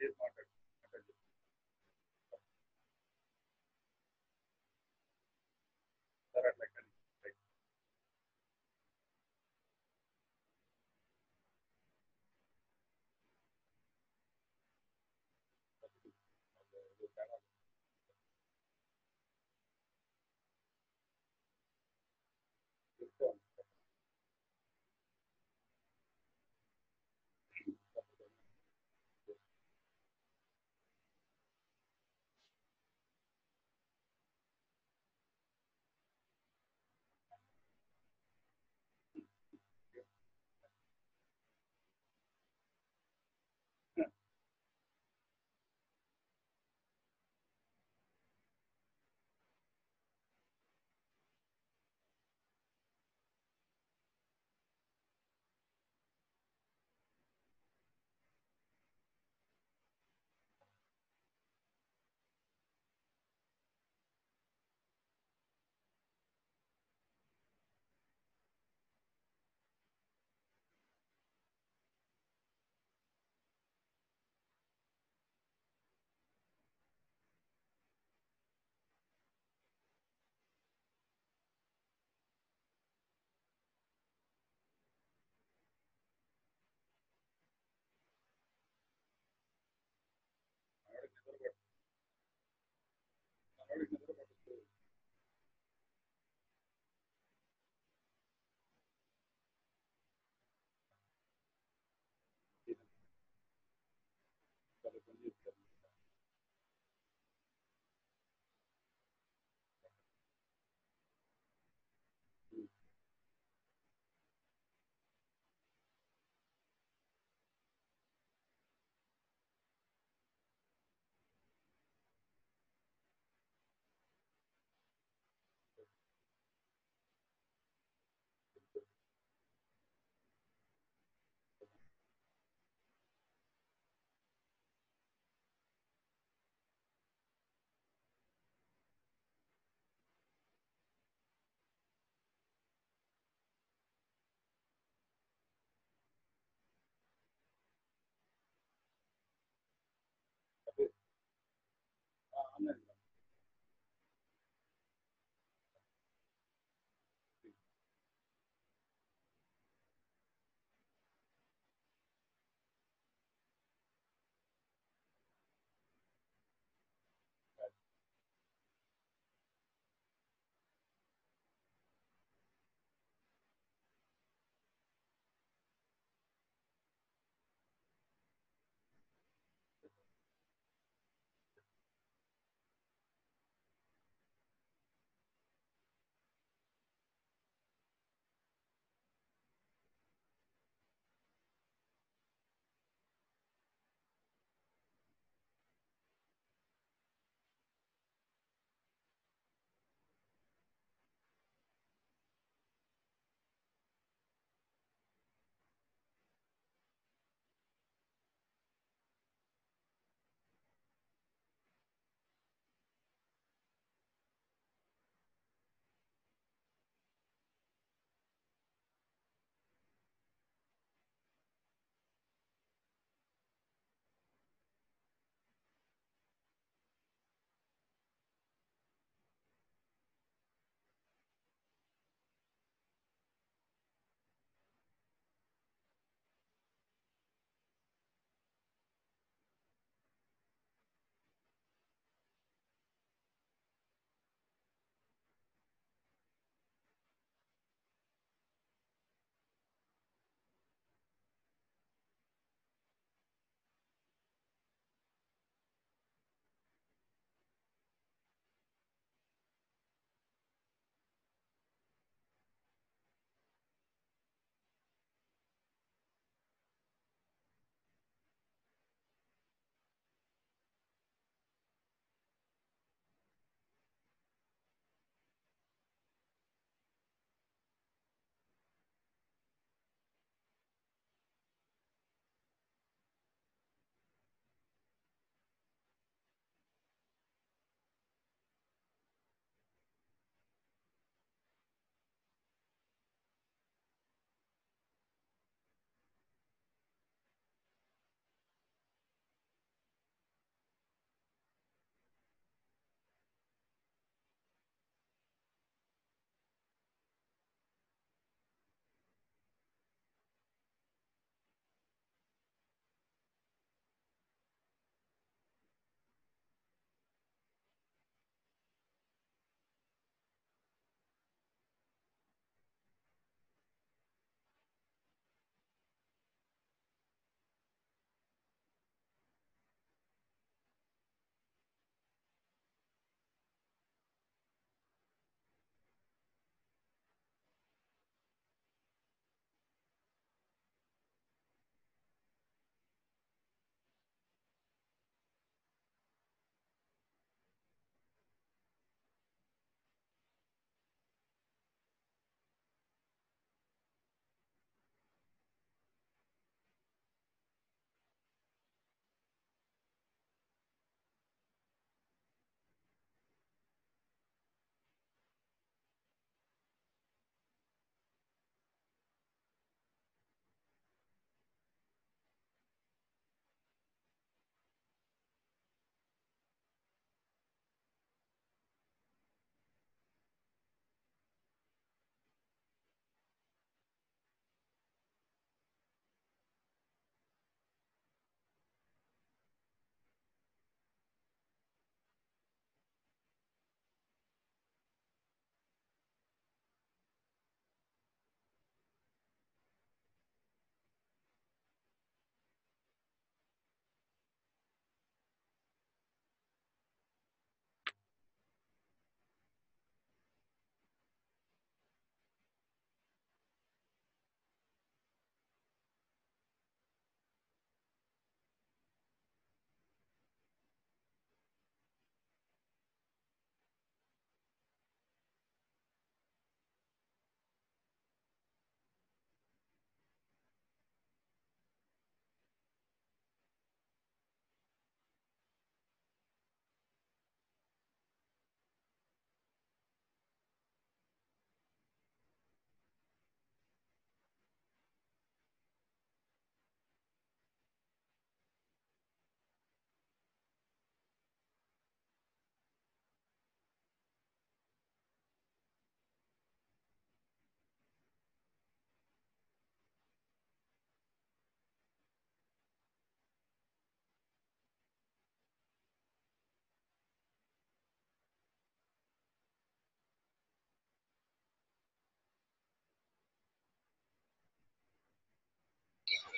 చేసి మాట్లాడు మాట్లాడు. సరే అట్లా కానీ రైట్.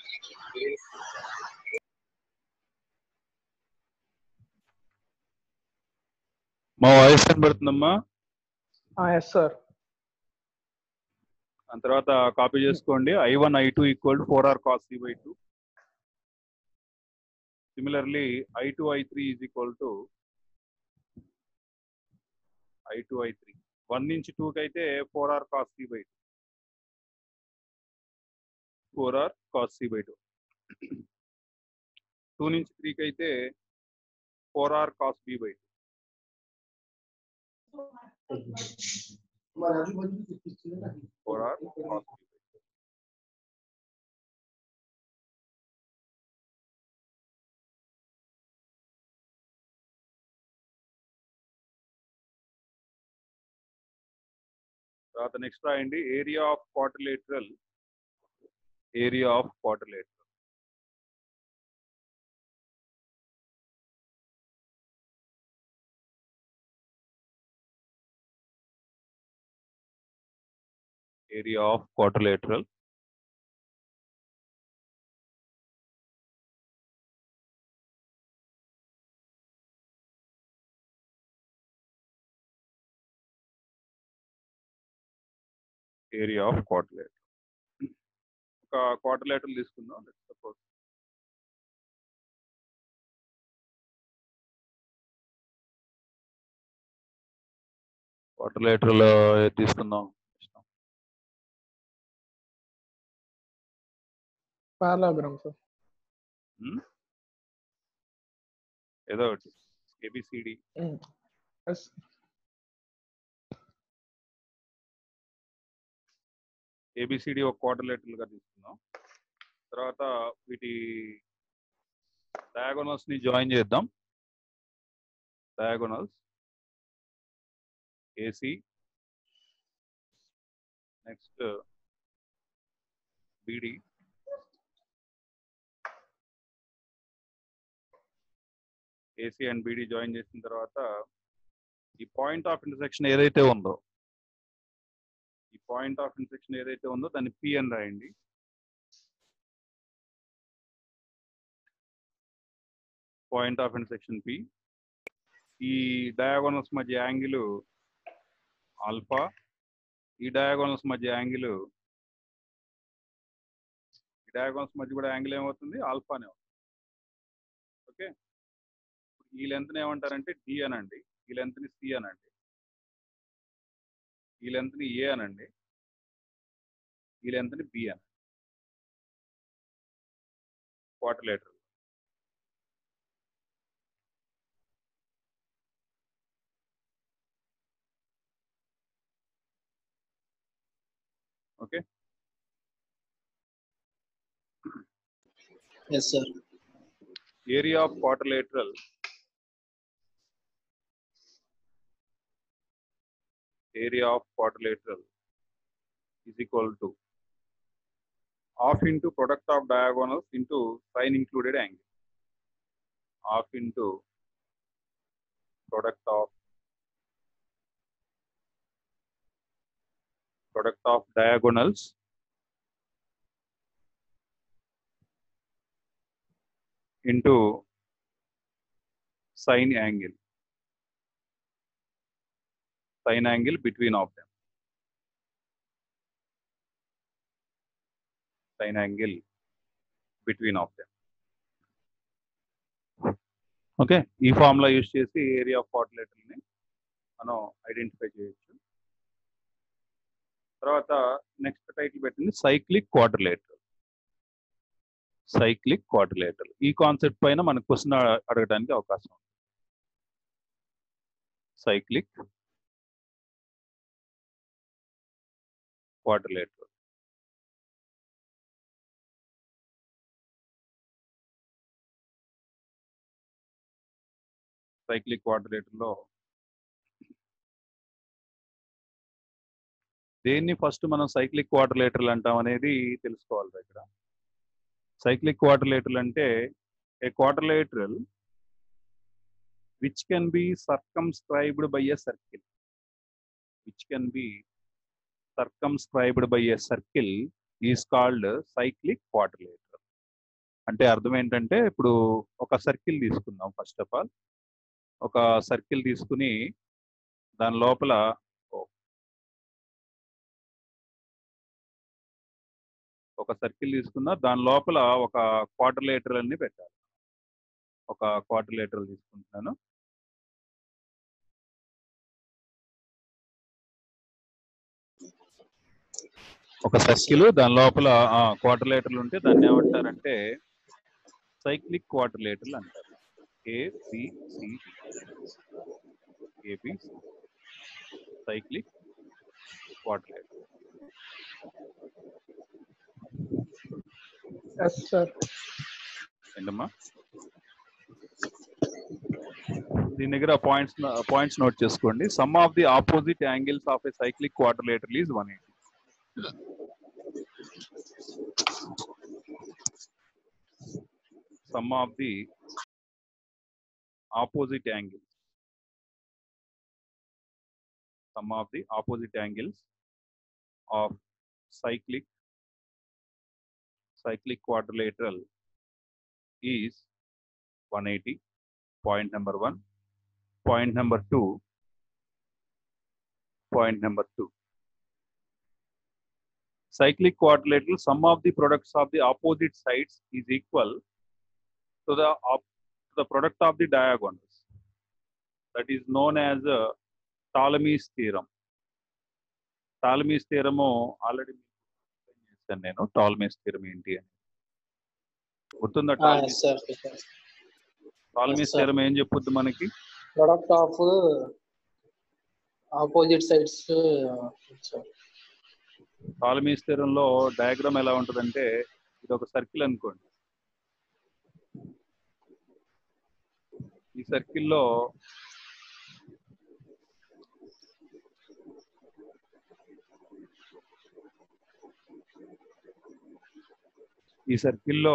మా వాయిస్ కనబడుతుందమ్మా ఎస్ సార్ దాని తర్వాత కాపీ చేసుకోండి I one I two equal to four R cos C by two similarly I two I three is equal to I two I three one నుంచి టూకి అయితే four R cos C by two four R cos C by two two నుంచి త్రీకి అయితే four R cos B by two four R cos B by two తర్వాత next రాయండి area of quadrilateral area of quadrilateral area of quadrilateral area of quadrilateral ఒక quadrilateral తీసుకుందాం suppose quadrilateral తీసుకుందాం పారాగ్రామ్ sir Hmm? ఏదో ఒకటి ఏబిసిడి ఎస్ ఏబిసిడి ఒక quarter గా తీసుకుందాం తర్వాత వీటి డయాగోనల్స్ ని జాయిన్ చేద్దాం diagonals AC next BD AC and BD join చేసిన తర్వాత ఈ పాయింట్ ఆఫ్ ఇంటర్సెక్షన్ ఏదైతే ఉందో ఈ పాయింట్ ఆఫ్ ఇంటర్సెక్షన్ ఏదైతే ఉందో దాన్ని పి అని రాయండి పాయింట్ ఆఫ్ ఇంటర్సెక్షన్ పి ఈ డయాగోనల్స్ మధ్య యాంగిల్ ఆల్ఫా ఈ డయాగోనల్స్ మధ్య యాంగిల్ ఈ డయాగోనల్స్ మధ్య కూడా యాంగిల్ ఏమవుతుంది ఆల్ఫానే అవుతుంది ఓకే ఈ లెంత్ని ఏమంటారంటే డి అనండి ఈ లెంత్ని సి అనండి ఈ లెంత్ని ఏ అనండి ఈ లెంత్ని బి అనండి quadrilateral okay Yes, sir. area of quadrilateral area of quadrilateral is equal to half into product of diagonals into sine included angle half into product of product of diagonals into sine angle sine angle between of them sine angle between of them okay ఈ formula use చేసి area of ని మనం identify చేయొచ్చు తర్వాత next title పెట్టింది cyclic quadrilateral cyclic quadrilateral ఈ concept పైన మనకు క్వశ్చన్ అడగడానికి అవకాశం ఉంది సైక్లిక్ క్వార్టర్లేటర్ సైక్లిక్ క్వార్టర్లేటర్ లో దేన్ని ఫస్ట్ మనం సైక్లిక్ క్వార్టర్లేటర్లు అంటాం అనేది తెలుసుకోవాలి ఇక్కడ సైక్లిక్ క్వార్టర్లేటరల్ అంటే a quadrilateral which can be circumscribed by a circle which can be circumscribed by a circle is called cyclic quadrilateral అంటే అర్థం ఏంటంటే ఇప్పుడు ఒక సర్కిల్ తీసుకుందాం ఫస్ట్ ఆఫ్ ఆల్ ఒక సర్కిల్ తీసుకుని దాని లోపల ఒక సర్కిల్ తీసుకున్నా దాని లోపల ఒక క్వార్టర్ లీటర్ అన్ని పెట్టాలి ఒక క్వార్టర్ లీటర్ తీసుకుంటున్నాను ఒక సర్కిల్ దాని లోపల క్వార్టర్ లీటర్లు ఉంటే దాన్ని ఏమంటారంటే సైక్లిక్ క్వార్టర్ లీటర్లు అంటారు ABC AB cyclic quadrilateral yes sir ఏంటమ్మా దీని దగ్గర పాయింట్స్ పాయింట్స్ నోట్ చేసుకోండి sum of the opposite angles of a cyclic quadrilateral is one eighty sum of the opposite angles sum of the opposite angles of cyclic cyclic quadrilateral is 180 point number 1 point number 2 point number 2 cyclic quadrilateral sum of the products of the opposite sides is equal to the op- to the product of the diagonals that is known as uh, Ptolemy's theorem Ptolemy's theorem already చేశాను నేను Ptolemy's theorem ఏంటి అని గుర్తుందా Ptolemy's sir Ptolemy's sir. Theorem ఏం చెప్పుద్ది మనకి product of opposite sides Ptolemy's థియరంలో diagram ఎలా ఉంటుందంటే ఇది ఒక సర్కిల్ అనుకోండి ఈ సర్కిల్లో ఈ సర్కిల్లో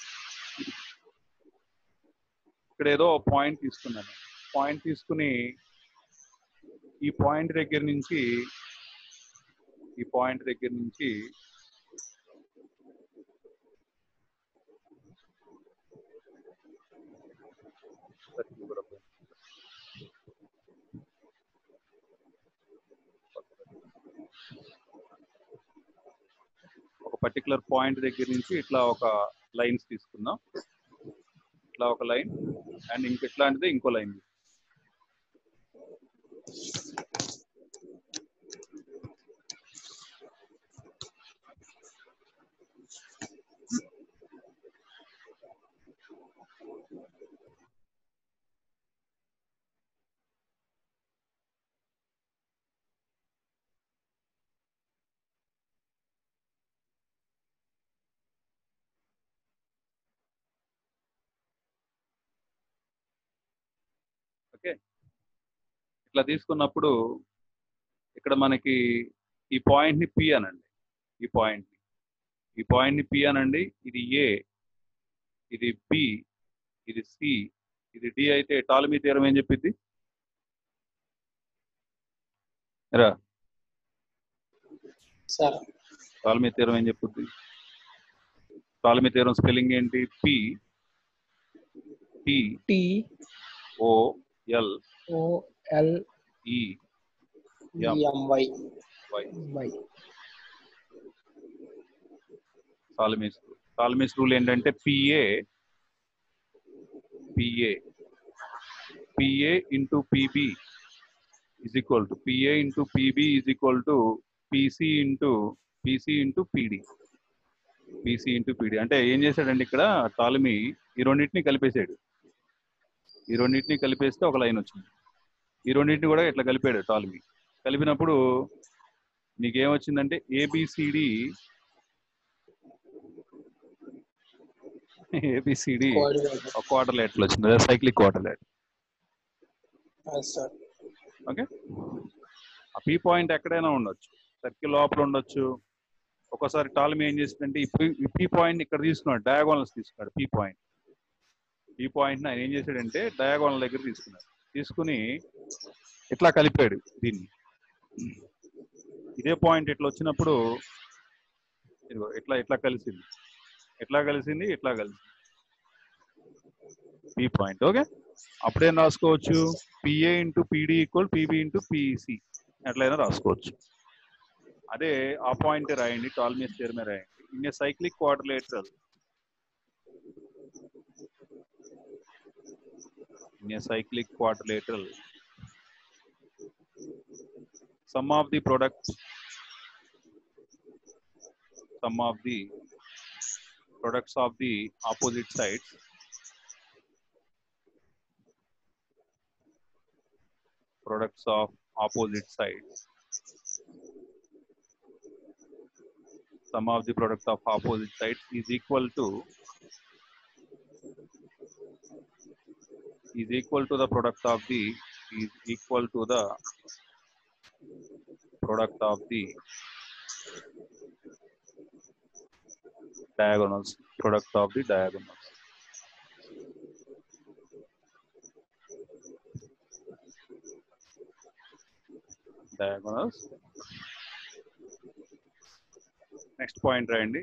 ఇక్కడ ఏదో పాయింట్ తీసుకున్నాను పాయింట్ తీసుకుని ఈ పాయింట్ దగ్గర నుంచి ఈ పాయింట్ దగ్గర నుంచి సర్కిల్ కూడా పోయింది. ఒక పర్టికులర్ పాయింట్ దగ్గర నుంచి ఇట్లా ఒక లైన్స్ తీసుకుందాం ఇట్లా ఒక లైన్ అండ్ ఇంక ఇట్లాంటిది ఇంకో లైన్ ఓకే ఇట్లా తీసుకున్నప్పుడు ఇక్కడ మనకి ఈ పాయింట్ ని పి అనండి ఈ పాయింట్ ని ఈ పాయింట్ ని పి అనండి ఇది ఏ ఇది బి ఇది సి ఇది డి అయితే టాలమీ తీరం ఏం చెప్పిద్ది రా సార్ టాలమీ తీరం ఏం చెప్పుద్ది టాలమీ తీరం స్పెల్లింగ్ ఏంటి P T T O L O L E Yeah. MY Y Y Ptolemy's Ptolemy's rule ఏంటంటే PA PA PA into PB is equal to PA into PB is equal to PC into PC into PD PC into PD అంటే ఏం చేశాడండి ఇక్కడ Ptolemy ఈ రెండింటిని కలిపేశాడు ఈ రెండింటిని కలిపేస్తే ఒక లైన్ వచ్చింది ఈ రెండింటిని కూడా ఇట్లా కలిపాడు టాలమీ కలిపినప్పుడు నీకేమొచ్చిందంటే ఏబిసిడి ఏబిసిడి కోఆర్డినేటర్ ఒక క్వార్టర్ లైట్లు వచ్చింది cyclic quadrilateral sir okay ఆ పీ పాయింట్ ఎక్కడైనా ఉండొచ్చు సర్కిల్ లోపల ఉండొచ్చు ఒక్కోసారి టాలమీ ఏం చేసిందంటే ఈ పీ- ఈ పీ పాయింట్ ఇక్కడ తీసుకున్నాడు డయాగోనల్స్ తీసుకున్నాడు పీ పాయింట్ పీ పాయింట్ ఆయన ఏం చేశాడంటే డయాగోనల్ దగ్గర తీసుకున్నాడు తీసుకుని ఇట్లా కలిపాడు దీన్ని ఇదే పాయింట్ ఇట్లా వచ్చినప్పుడు ఇదిగో ఇట్లా ఇట్లా కలిసింది ఎట్లా కలిసింది ఇట్లా కలిసింది పి పాయింట్ ఓకే అప్పుడేం రాసుకోవచ్చు PA into PD equal PB into PC ఎట్లయినా రాసుకోవచ్చు అదే ఆ పాయింట్ రాయండి టాల్మియస్ థియరమే రాయండి in a cyclic quadrilateral in a cyclic quadrilateral some of the products some of the products of the opposite sides products of opposite sides some of the products of opposite sides is equal to is equal to the product of the is equal to the product of the diagonals product of the diagonals diagonals next point రాయండి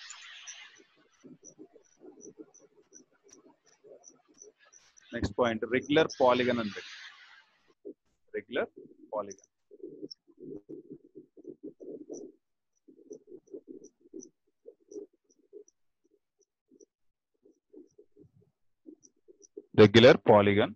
next point regular polygon అని పెట్టి regular polygon regular polygon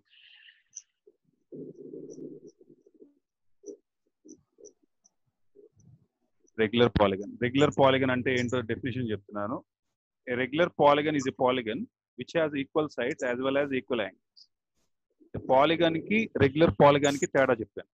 regular polygon regular polygon అంటే ఏంటో definition చెప్తున్నాను a regular polygon is a polygon which has equal sides as well as equal angles polygon కి regular polygon కి తేడా చెప్పాను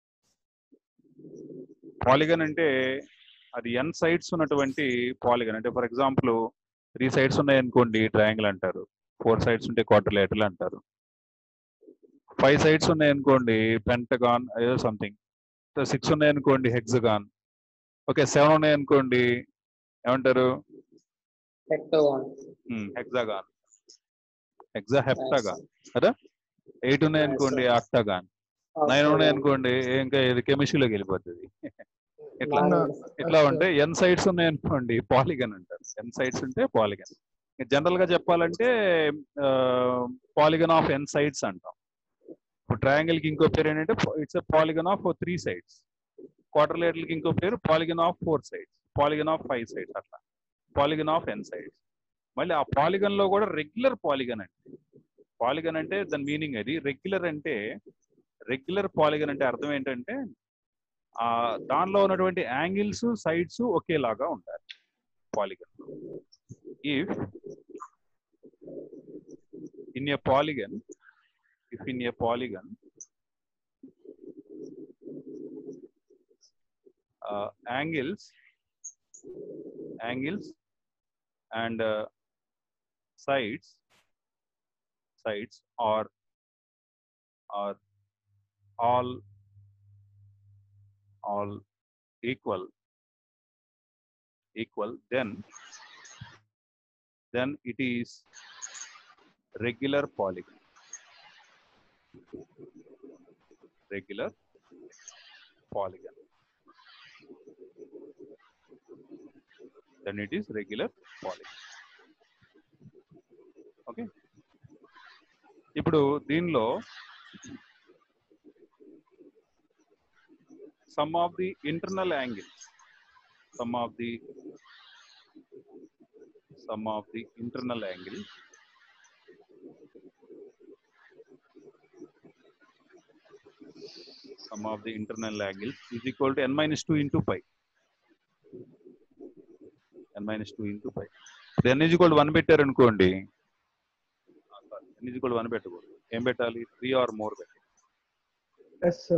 polygon అంటే అది ఎన్ సైడ్స్ ఉన్నటువంటి పాలిగన్ అంటే ఫర్ ఎగ్జాంపుల్ త్రీ సైడ్స్ ఉన్నాయనుకోండి ట్రయాంగిల్ అంటారు ఫోర్ సైడ్స్ ఉంటే క్వార్టర్లేటరల్ అంటారు ఫైవ్ సైడ్స్ ఉన్నాయనుకోండి పెంటగాన్ ఏదో సంథింగ్ సిక్స్ ఉన్నాయనుకోండి హెక్సగాన్ ఓకే సెవెన్ ఉన్నాయనుకోండి ఏమంటారు hectagon. Hexagon hexa heptagon eight ఉన్నాయనుకోండి ఆక్టాగాన్ నైన్ ఉన్నాయనుకోండి ఇంకా ఇది కెమిస్ట్రీలోకి వెళ్ళిపోతుంది ఇట్లా ఇట్లా ఉంటే ఎన్ సైడ్స్ ఉన్నాయనుకోండి పాలిగన్ అంటారు ఎన్ సైడ్స్ ఉంటే పాలిగన్ జనరల్ గా చెప్పాలంటే పాలిగన్ ఆఫ్ ఎన్ సైడ్స్ అంటాం ఇప్పుడు ట్రయాంగిల్ కి ఇంకో పేరు ఏంటంటే it's polygon of three sides క్వార్టర్లేటర్కి కి ఇంకో పేరు polygon of four sides polygon of five sides అట్లా పాలిగన్ ఆఫ్ ఎన్ సైడ్స్ మళ్ళీ ఆ పాలిగన్ లో కూడా రెగ్యులర్ పాలిగన్ అంటే పాలిగన్ అంటే దాని మీనింగ్ అది రెగ్యులర్ అంటే రెగ్యులర్ పాలిగన్ అంటే అర్థం ఏంటంటే ఆ దానిలో ఉన్నటువంటి యాంగిల్స్ సైడ్స్ ఒకేలాగా ఉంటాయి polygon if in a polygon if in a polygon angles angles and sides sides are are all all equal equal then then it is regular polygon regular polygon then it is regular polygon okay ఇప్పుడు దీనిలో sum of the internal angles sum of the sum of the internal angle sum of the internal angle is equal to N minus two into pi N minus two into pi N is equal one పెట్టారు అనుకోండి N is equal one పెట్టకూడదు ఏం పెట్టాలి three or more పెట్టాలి Yes, sir.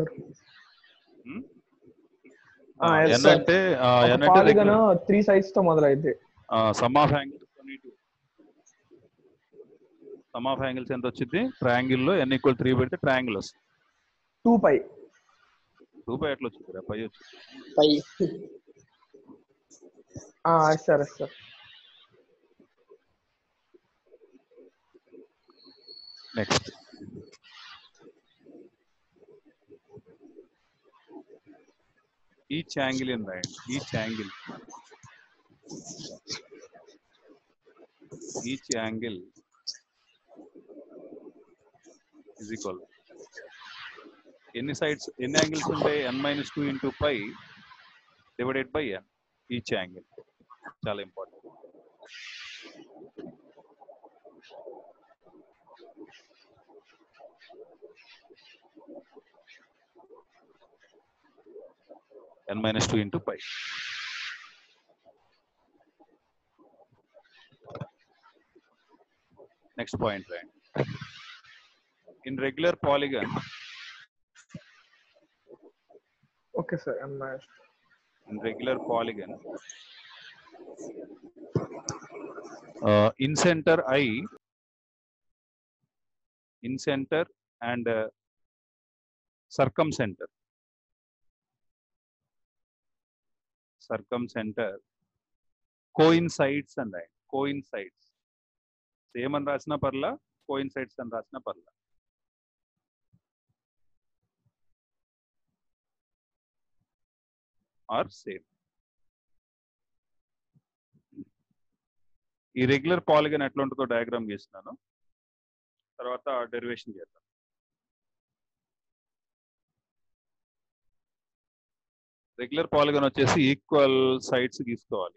ఆ, Ah, yes, N sir. అంటే ఆ, ఒక ఎన్ అంటే పాలిగన్ త్రీ సైడ్స్ తో మొదలైతే sum of angles sum of angles ఎంత వచ్చింది ట్రయాంగిల్ లో ఎన్ ఈక్వల్ త్రీ పెడితే ట్రయాంగిల్ వస్తుంది టూ పై టూ పై ఎట్లా వచ్చింది పై వచ్చింది pi sir sir next each angle in right each angle each angle is equal ఎన్ని సైడ్స్ ఎన్ని యాంగిల్స్ ఉంటాయి n minus two into pi divided by n each angle చాలా important n minus 2 into pi. Next point, right? In regular polygon, okay sir n minus in regular polygon, uh, in center I, in center and uh, circumcenter. Circumcenter coincides and right, coincides. Same అని రాసిన పర్లా coincides అని రాసిన పర్లా or same ఈ regular polygon ఎట్లా ఉంటుందో diagram గీస్తున్నాను తర్వాత డెరివేషన్ చేద్దాం రెగ్యులర్ పాలిగన్ వచ్చేసి ఈక్వల్ సైడ్స్ తీసుకోవాలి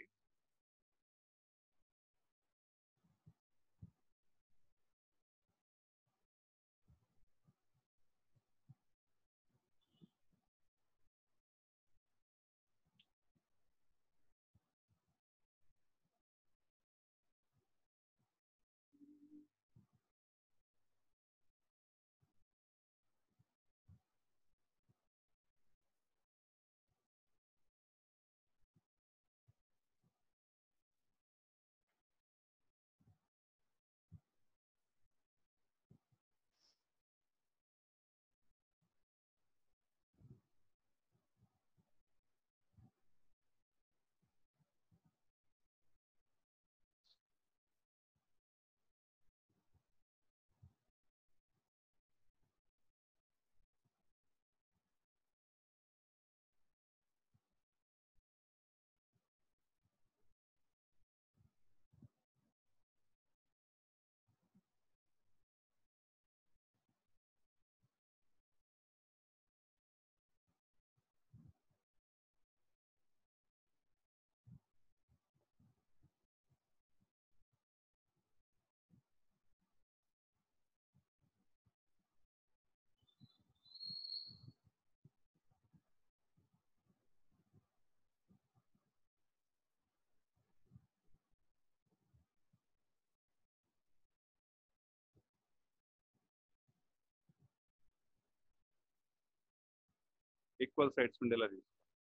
ఈక్వల్ సైడ్స్ ఉండేలా తీసుకో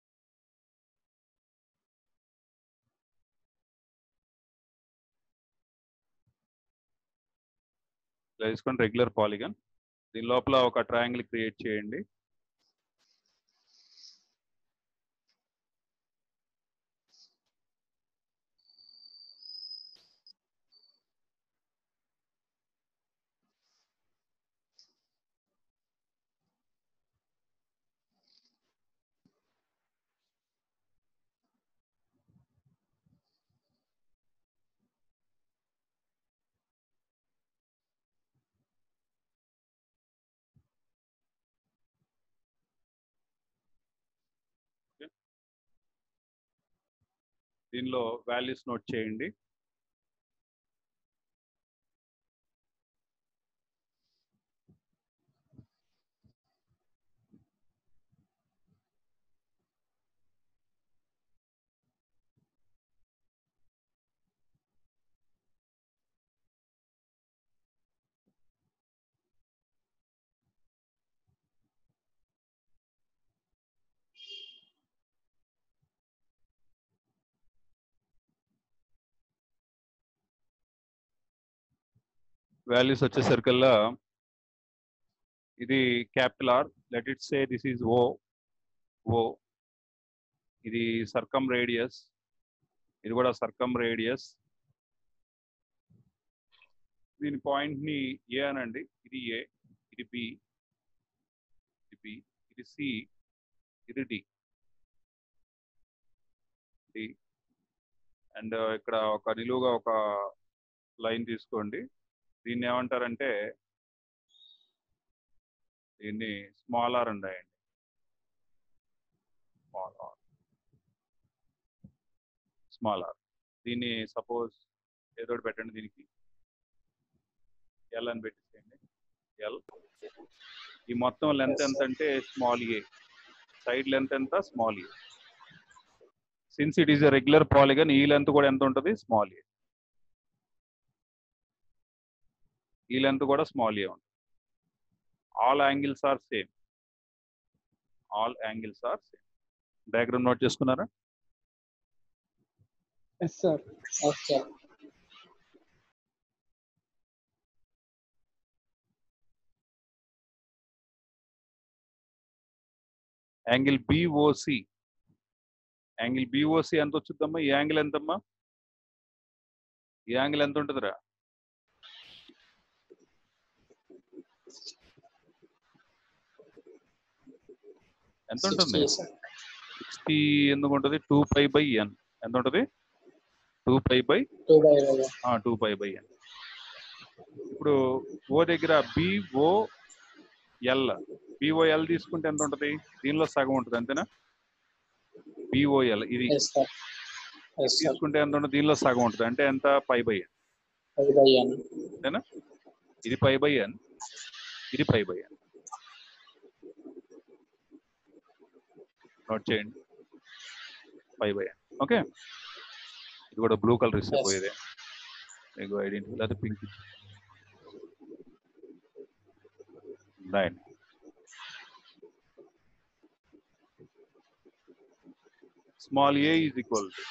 ఇలా తీసుకొని రెగ్యులర్ పాలిగన్ దీని లోపల ఒక ట్రయాంగిల్ క్రియేట్ చేయండి దీనిలో వాల్యూస్ నోట్ చేయండి వాల్యూస్ వచ్చేసరికల్లా ఇది capital R let it say this is o o ఇది సర్కమ్ రేడియస్ ఇది కూడా సర్కమ్ రేడియస్ దీని పాయింట్ ని ఏ అనండి ఇది ఏ ఇది బి ఇది బి ఇది సి ఇది డి డి అండ్ ఇక్కడ ఒక నిలువుగా ఒక లైన్ తీసుకోండి దీన్ని ఏమంటారంటే దీన్ని స్మాల్ ఆర్ అని రాయండి స్మాల్ ఆర్ స్మాల్ ఆర్ దీన్ని సపోజ్ ఏదో ఒకటి పెట్టండి దీనికి ఎల్ అని పెట్టేసేయండి ఎల్ ఈ మొత్తం లెంత్ Yes, ఎంత అంటే స్మాల్ ఏ సైడ్ లెంత్ ఎంత small a since it is a regular polygon ఈ లెంత్ కూడా ఎంత ఉంటుంది స్మాల్ ఏ ఈ లెంత్ కూడా స్మాల్ ఏ ఉంటుంది all angles are same all angles are same diagram note చేసుకున్నారా yes sir okay angle BOC angle BOC ఎంత వచ్చిందమ్మా ఈ యాంగిల్ ఎంతమ్మా ఈ యాంగిల్ ఎంత ఉంటుందిరా ఎంత ఉంటుంది సిక్స్టీ ఎందుకు ఉంటుంది టూ పై బై ఎన్ ఎంత ఉంటుంది two pi by two by two pi by n ఇప్పుడు ఓ దగ్గర బిఓ ఎల్ బిఓఎల్ తీసుకుంటే ఎంత ఉంటుంది దీనిలో సగం ఉంటుంది అంతేనా బిఓఎల్ ఇది ఎస్ సార్ ఎస్ సార్ తీసుకుంటే ఎంత ఉంటుంది దీనిలో సగం ఉంటుంది అంటే ఎంత pi by n five by n అంతేనా ఇది పై బై ఎన్ ఇది పై బై ఎన్ నోట్ చేయండి పై బై ఎన్ ఓకే ఇది కూడా బ్లూ కలర్ ఇస్తే Yes. పోయేదే మీకు ఐడెంటిటీ లేదా pink right small a is equal to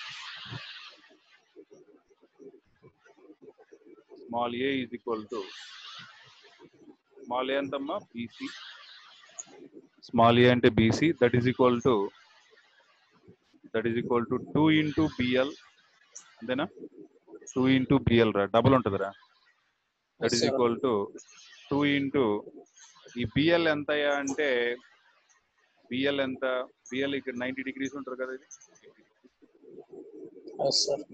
small a is equal to small a ఎంతమ్మా బీసీ స్మాల్ ఏ అంటే BC that is equal to that is equal to two into BL అంతేనా two into BL రా double ఉంటుందిరా that Yes, is sir. Equal to two into ఈ BL ఎంత అంటే BL ఎంత BL ఇక్కడ నైంటీ డిగ్రీస్ ఉంటుంది కదా ఇది ఎస్ సార్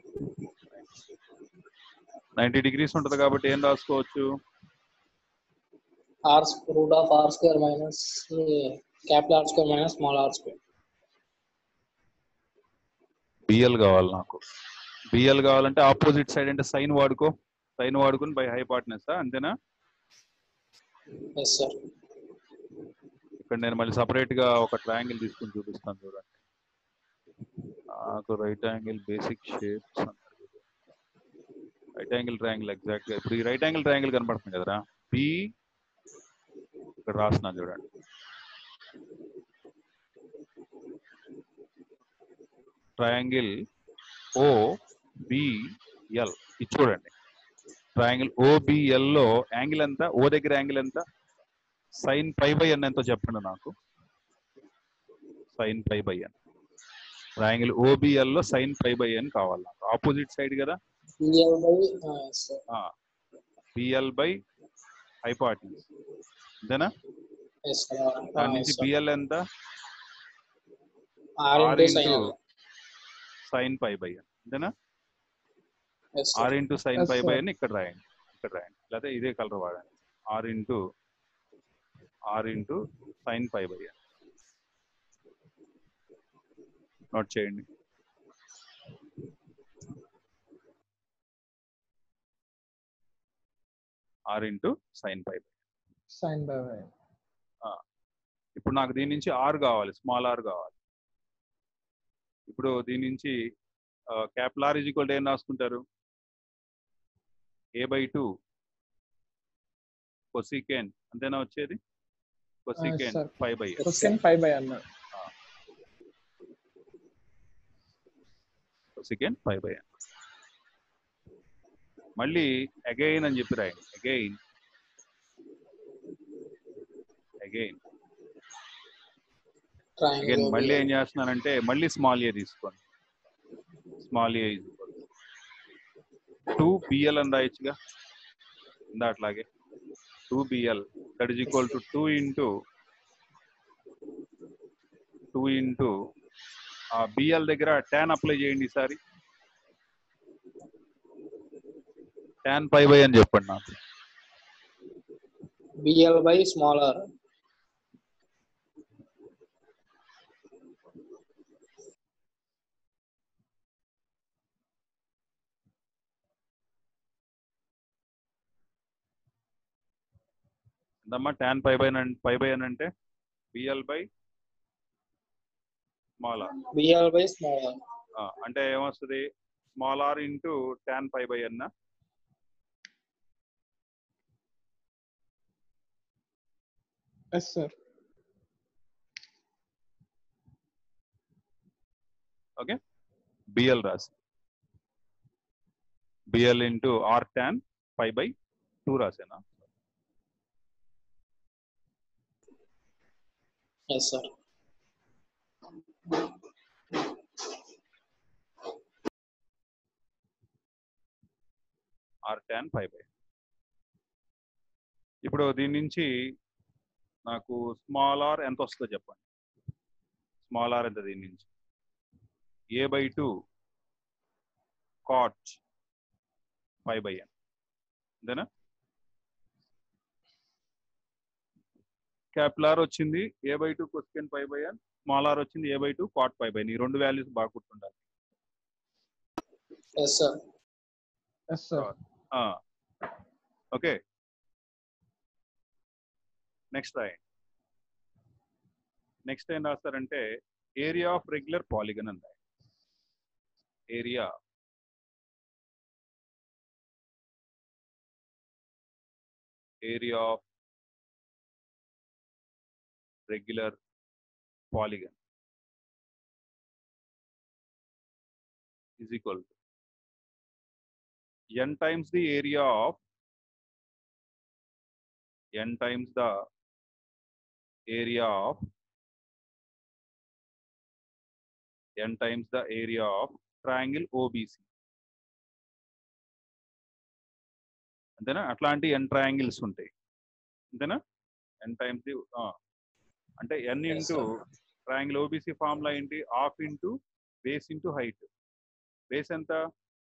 నైంటీ డిగ్రీస్ ఉంటుంది కాబట్టి ఏం రాసుకోవచ్చు or root of r square minus capital R square minus small r square BL కావాలి నాకు బిఎల్ కావాలంటే ఆపోజిట్ సైడ్ అంటే సైన్ వాడుకో సైన్ వాడుకుని బై హైపార్ట్నెస్ అంతేనా ఎస్ సార్ ఇక్కడ నేను మళ్ళీ సపరేట్ గా ఒక ట్రయాంగిల్ తీసుకుని చూపిస్తాను చూడండి నాకు right angle basic shapes right angle triangle exact గా ఇప్పుడు ఈ రైట్ యాంగిల్ ట్రయాంగిల్ కనపడుతుంది కదరా బి ఇక్కడ రాసిన చూడండి ట్రయాంగిల్ ఓ బిఎల్ ఇది చూడండి ట్రయాంగిల్ ఓబిఎల్ లో యాంగిల్ ఎంత ఓ దగ్గర యాంగిల్ ఎంత సైన్ పై బై ఎన్ ఎంతో చెప్పండి నాకు sine pi by n triangle OBL లో సైన్ పై బై ఎన్ కావాలి నాకు ఆపోజిట్ సైడ్ కదా BL by yes sir BL by hypotenuse అంతేనా ఎస్ సార్ దాని నుంచి బిఎల్ ఎంత r r into sine into sine pi by n అంతేనా yes r into sine Yes, pi by sir. N ఇక్కడ రాయండి ఇక్కడ రాయండి లేకపోతే ఇదే కలర్ వాడండి r into r into sine pi by n note చేయండి r into sine pi sine by ఇప్పుడు నాకు దీని నుంచి ఆర్ కావాలి స్మాల్ ఆర్ కావాలి ఇప్పుడు దీని నుంచి క్యాపిటల్ ఆర్ ఈజ్ ఈక్వల్ ఏం రాసుకుంటారు ఏ బై టూ కొసికెన్ అంతేనా వచ్చేది కొసికెన్ sir. Five by question five by అన్న కొసికెన్ ఫైవ్ బై మళ్ళీ అగైన్ అని చెప్పి రాయండి అగైన్ అగైన్ అగైన్ మళ్ళీ ఏం చేస్తున్నానంటే మళ్ళీ స్మాల్ ఏ తీసుకోండి స్మాల్ ఏ టూ బిఎల్ అని రాయొచ్చుగా ఇందా అట్లాగే two BL that is equal to two into two into ఆ బిఎల్ దగ్గర ట్యాన్ అప్లై చేయండి ఈసారి ట్యాన్ పై బై అని చెప్పండి నాకు బిఎల్ బై స్మాల్ ఆర్ ఎంతమ్మా tan pi by pi by అని అంటే BL by small r BR by small r అంటే ఏమొస్తుంది small r into tan pi by అన్న ఎస్ సార్ బిఎల్ రాసి BL into r tan pi by two రాసేనా yes sir are tan five by ఇప్పుడు దీని నుంచి నాకు స్మాల్ ఆర్ ఎంత వస్తుందో చెప్పండి స్మాల్ ఆర్ ఎంత దీని నుంచి a by two cot five by n అంతేనా క్యాపిలార్ వచ్చింది a by two question five by n small r వచ్చింది a by two cot five by ఈ రెండు వాల్యూస్ బాగా గుర్తుండాలి yes sir yes sir okay next రాయండి నెక్స్ట్ ఏం రాస్తారంటే ఏరియా ఆఫ్ రెగ్యులర్ పాలిగన్ అని రాయండి area area of regular polygon is equal to n times the area of n times the area of n times the area of triangle OBC. అంతేనా అట్లాంటి ఎన్ triangles ఉంటాయి అంతేనా ఎన్ times the అంటే n Yes, into triangle OBC formula ఏంటి half into base into height base ఎంత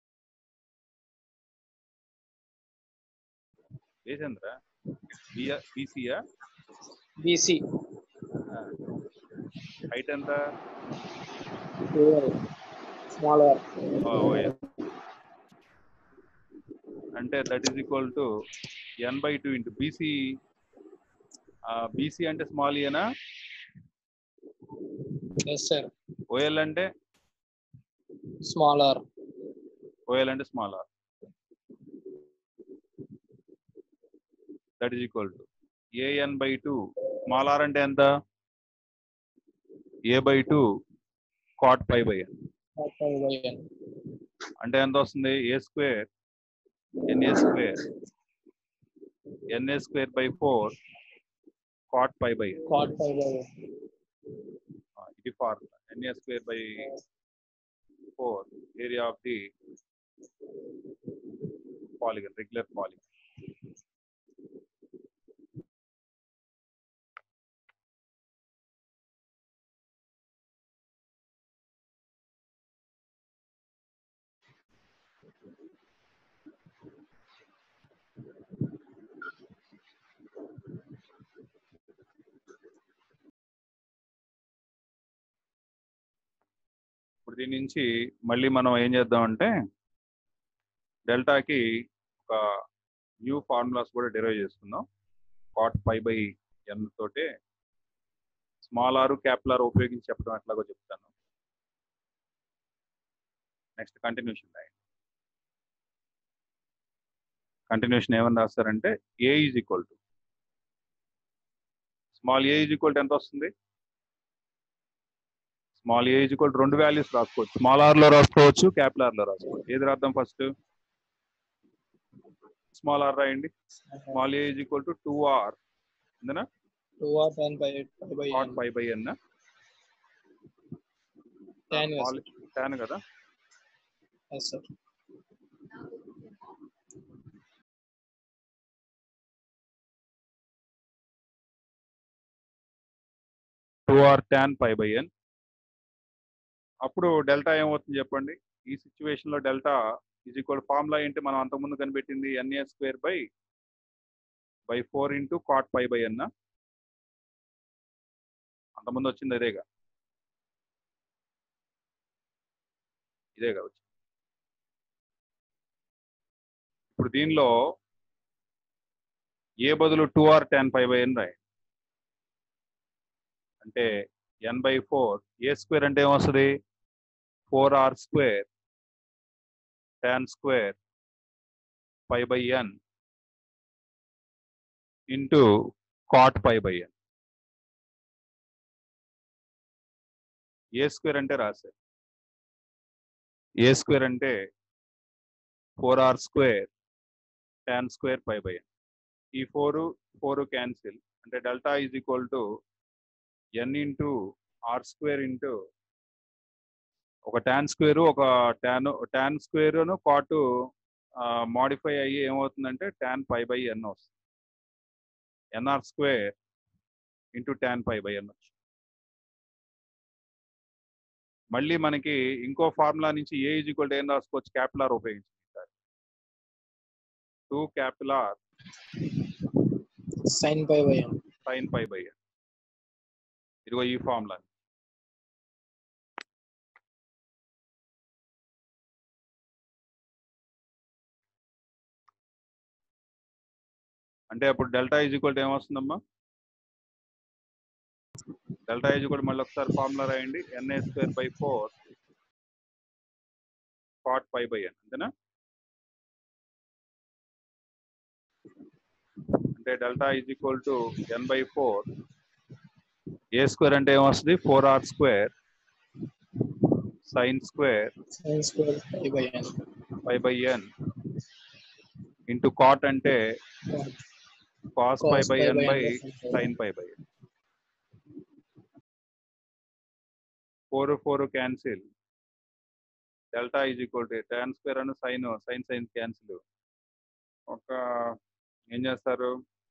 base ఎంత బీసీయా BC height ఎంత స్మాల్ ఆర్ అంటే that is equal to n by two into BC BC అంటే స్మాల్ ఏనా ఎస్ సార్ ఓఎల్ అంటే small r OL అంటే small r that is equal to AN by two small r అంటే ఎంత a by two cot pi by n అంటే ఎంత వస్తుంది a square NA square NA square by four cot pi by n cot five by ఇది formula NA square by four area of the polygon regular polygon ఇప్పుడు దీని నుంచి మళ్ళీ మనం ఏం చేద్దామంటే డెల్టాకి ఒక న్యూ ఫార్ములాస్ కూడా డెరైవ్ చేసుకుందాం కాట్ ఫైవ్ బై ఎన్ తోటే స్మాల్ ఆర్ క్యాపిలార్ ఉపయోగించి చెప్పడం ఎట్లాగో చెప్తాను నెక్స్ట్ కంటిన్యూషన్ రాయండి కంటిన్యూషన్ ఏమని రాస్తారంటే a is equal to small a is equal to ఎంత వస్తుంది small a is equal to రెండు వాల్యూస్ రాసుకోవచ్చు స్మాల్ ఆర్ లో రాసుకోవచ్చు క్యాపిటల్ లో రాసుకోవచ్చు ఏది రాద్దాం ఫస్ట్ స్మాల్ ఆర్ రాయండి small a is equal to two r అంతేనా two r ten by five by cot five by n ten ten కదా yes sir two r tan five by n అప్పుడు delta ఏమవుతుంది చెప్పండి ఈ situation లో delta is equal formula ఏంటి మనం అంతకుముందు కనిపెట్టింది NA square by by four into cot five by n అంతకుముందు వచ్చింది అదేగా ఇదేగా వచ్చింది ఇప్పుడు దీనిలో ఏ బదులు two r ten pi by n రాయండి అంటే n by four a square అంటే ఏమొస్తుంది four r square ten square pi by n into cot pi by n a square అంటే రాశారు ఏ స్క్వేర్ అంటే four r square ten square pi by n ఈ four four cancel అంటే delta is equal to n into r square into ఒక tan square ఒక tan tan square cot modify అయ్యి ఏమవుతుందంటే tan pi by n వస్తుంది NR square into tan pi by n వచ్చి మళ్ళీ మనకి ఇంకో ఫార్ములా నుంచి ఏ ఈజ్ ఈక్వల్ టు ఏం రాసుకోవచ్చు క్యాపిటల్ ఆర్ ఉపయోగించి two capital R sine pi by n sine pi by n ఇదిగో ఈ ఫార్ములా అంటే అప్పుడు డెల్టా ఈజ్ ఈక్వల్ ఏమొస్తుందమ్మా డెల్టా ఈజ్ ఈక్వల్ మళ్ళీ ఒకసారి ఫార్ములా రాయండి NA square by four cot pi by n అంతేనా అంటే delta is equal to n by four a square అంటే ఏమొస్తుంది four r square sine square sine square pi by n pi by n into cot అంటే cos pi by n by sine pi by n four four cancel delta is equal to ten square అని sine sine sine cancel ఒక ఏం చేస్తారు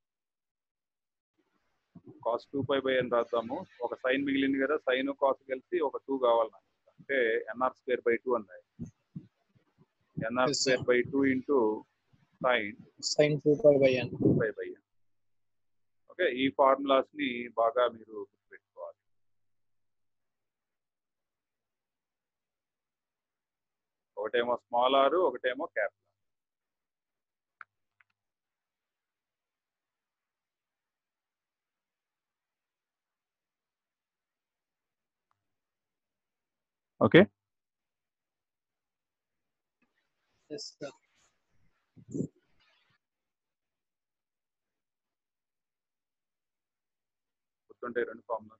cos two pi by n రాద్దాము ఒక sine మిగిలింది కదా sine cos కలిసి ఒక టూ కావాలి నాకు అంటే ఎన్ఆర్ స్క్వేర్ బై టూ అన్నాయి NR Yes, sir. Square by two into sine sine two pi by n two pi by n okay ఈ ఫార్ములాస్ ని బాగా మీరు గుర్తుపెట్టుకోవాలి ఒకటేమో స్మాల్ ఆర్ ఒకటేమో క్యాపిటల్ ఓకే ఎస్ సార్ గుర్తుంటాయి రెండు ఫార్ములా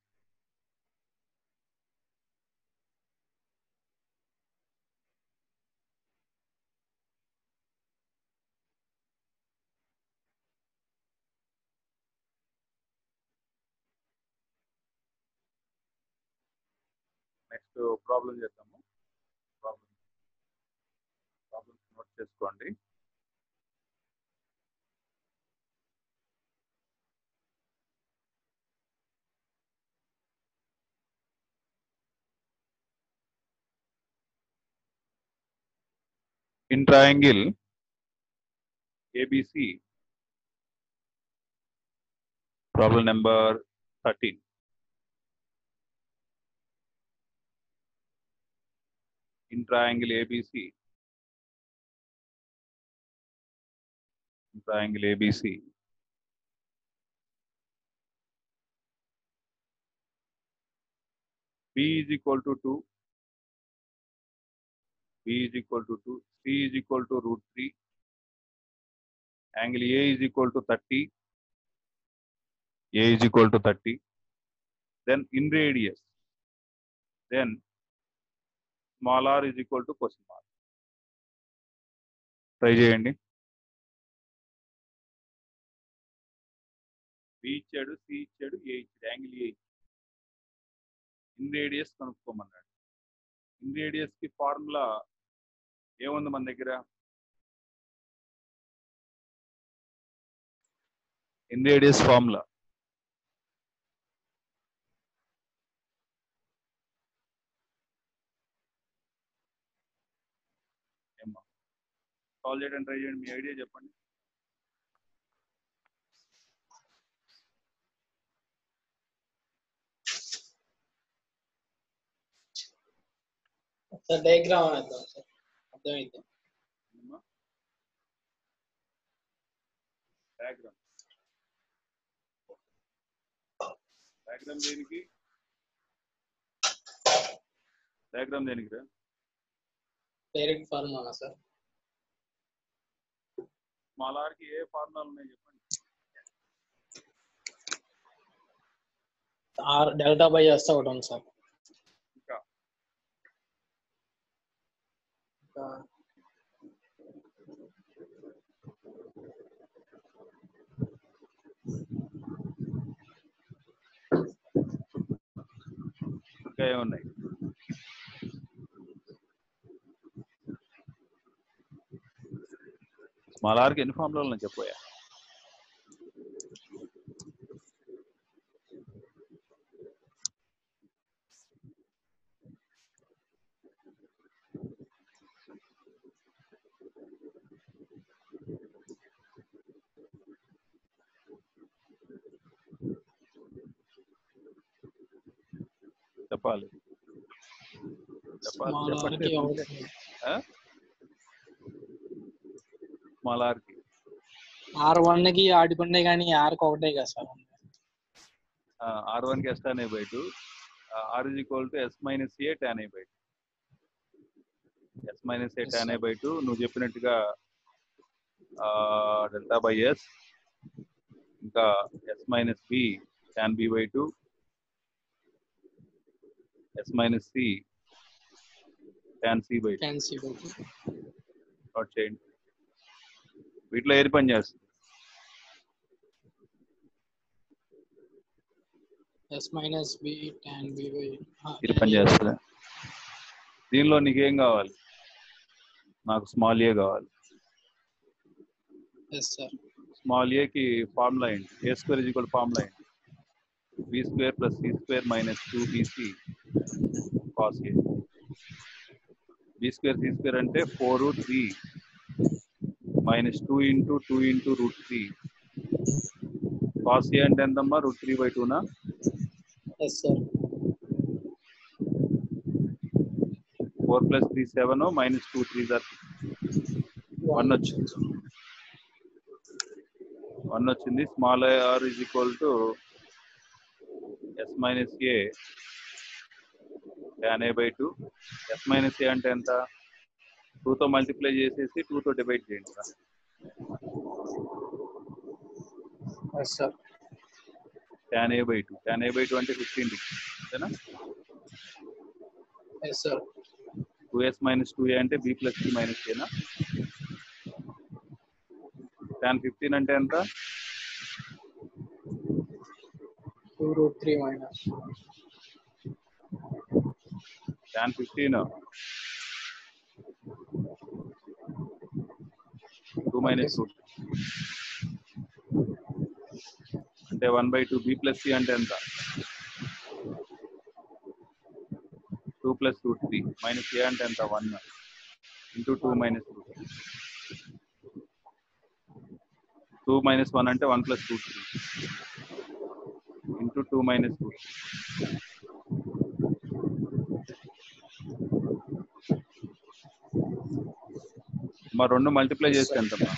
నెక్స్ట్ ప్రాబ్లం చేద్దాము ప్రాబ్లం ప్రాబ్లమ్స్ నోట్ చేసుకోండి in triangle ABC problem number 13 in triangle ABC in triangle ABC B is equal to 2 B is equal to 2, C is equal to root 3, angle A is equal to 30, A is equal to 30, then in radius, then small r is equal to question mark. Try చేయండి b ఇచ్చాడు c ఇచ్చాడు a ఇచ్చాడు angle a inradius కనుక్కోమన్నాడు inradius కి formula ఏముంది మన దగ్గర inradius formula ఏమ్మా సాల్వ్ చేయడానికి ట్రై చేయండి మీ ఐడియా చెప్పండి సార్ డయాగ్రామ్ వేద్దాం సార్ అర్థమైంది ఏమ్మా డయాగ్రామ్ డయాగ్రామ్ దేనికి డయాగ్రామ్ దేనికి రా డైరెక్ట్ ఫార్ములా సార్ స్మాల్ ఆర్కి ఏ ఫార్ములాలు ఉన్నాయి చెప్పండి ఆర్ డెల్టా బై ఎస్ ఒకటి ఉంది సార్ ఇంకా ఇంకా ఇంకా ఏమున్నాయి స్మాల్ ఆర్కి ఎన్ని ఫార్ములాలు ఉన్నాయి చెప్పోయా చెప్పాలి చెప్పాలి స్మాల్ చెప్పండి ఆర్కి ఒకటి స్మాల్ ఆర్కి ఆర్ వన్ కి ఆడుకుంటే కానీ ఆర్కి ఒకటే కదా సార్ ఆర్ వన్ కి s tan a by two r is equal to s minus a tan a by two s minus a Yes, tan a sir. By two నువ్వు చెప్పినట్టుగా delta by s ఇంకా s minus b tan b by two s minus c tan c by two ten c by note చేయండి వీటిలో ఏది పని చేస్తుంది s minus b ten b by ఇది పని చేస్తుందా దీనిలో నీకేం కావాలి నాకు స్మాల్ ఏ కావాలి ఎస్ సార్ స్మాల్ ఏకి ఫార్ములా ఏంటి a square is equal formula ఏంటి b square plus c square minus two bc cos A b square c square అంటే four three minus two into two into root three cos A అంటే ఎంతమ్మా root three by టూనా yes sir four plus three seven minus two three జార్ one వచ్చింది one వచ్చింది small r is equal to s minus A tan A by two s minus a అంటే ఎంత టూతో multiply చేసేసి టూతో డివైడ్ చేయండి రా. Yes sir tan A by two tan A by two అంటే ఫిఫ్టీన్ డిగ్రీ అంతేనా yes sir two s minus two a అంటే బి ప్లస్ సి మైనస్ ఏనా ట్యాన్ ఫిఫ్టీన్ అంటే ఎంత two root three minus tan fifteen two minus two అంటే one by two b plus c అంటే ఎంత two plus two three minus a అంటే ఎంత one into two minus two two minus one అంటే one plus two three into two minus two మా రెండు multiply చేస్తే ఎంతమ్మా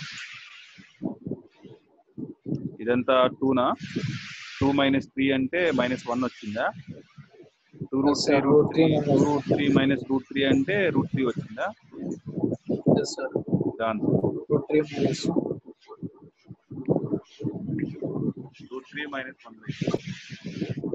ఇదంతా టూనా టూ మైనస్ త్రీ అంటే మైనస్ వన్ వచ్చిందా two root three root three two root three minus root three అంటే రూట్ త్రీ వచ్చిందా ఎస్ సార్ దాని root three minus root three minus one by